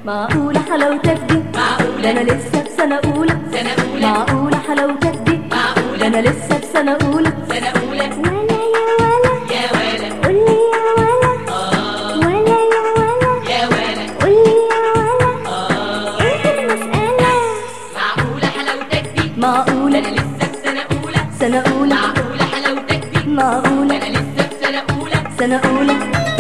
معقولة حلاوتك دي معقولة. ده أنا لسه في سنة أولى سنة أولى معقولة حلاوتك دي معقولة. ده أنا لسه في سنة أولى سنة أولى ولا يا ولا يا ولا قولي يا ولا آه ولا يا ولا يا ولا قولي يا ولا آه إيه المسألة معقولة حلاوتك دي ده معقولة أنا لسه في سنة أولى سنة أولى معقولة حلاوتك دي ده معقولة أنا لسه في سنة أولى سنة أولى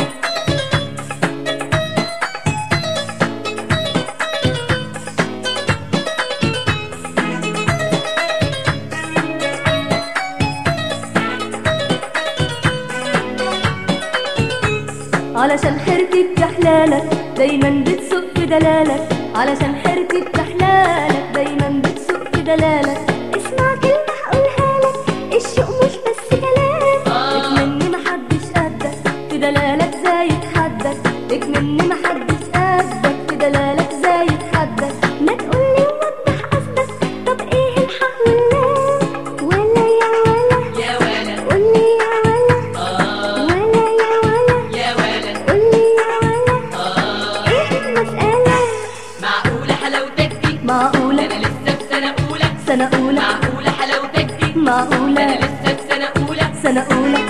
علشان حركة حلالك دايما بتسوق في دلالك علشان حركة حلالك دايما بتسوق في دلالك اسمع كلمة هقولها لك الشوق مش بس كلام آه. اكمني محدش قدك في دلالك زايد حدك اكمني محدش قدك في دلالك زايد حدك ما تقولي ووضح قصدك طب ايه الحق واللام ولا يا ولا يا ولا قولي يا ولا آه ولا يا ولا يا ولا قولي يا ولا آه ايه المسألة معقولة حلاوتك دي ده معقولة أنا لسه في سنة أولى سنة أولى معقولة حلاوتك دي ده أنا معقولة لسه في سنة أولى سنة أولى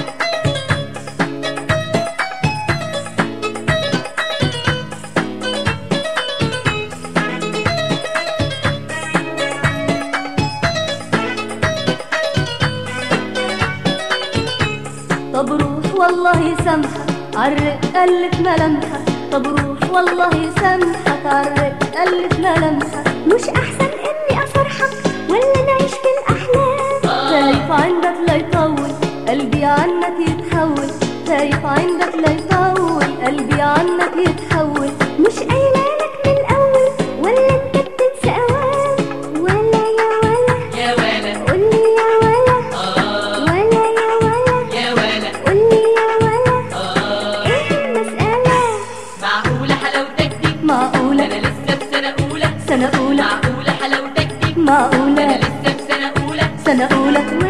طب روح والله يسامحك عرق ألف ملامحك طب روح والله يسامحك عرق ألف ملامحك مش أحسن إني أفرحك ولا نعيش في الأحلام خايف عندك لا يطول قلبي عنك يتحول خايف عندك لا يطول قلبي عنك يتحول مش قايلة لك من الأول ولا أنت بتنسى أوام ولا يا ولا يا ولا قولي يا ولا آه ولا يا ولا يا ولا قولي يا ولا آه ايه المسألة معقولة حلاوتك دي ده معقولة أنا لسه في سنة أولى سنة أولى معقولة حلاوتك دي ده أنا معقولة لسه في سنة أولى سنة أولى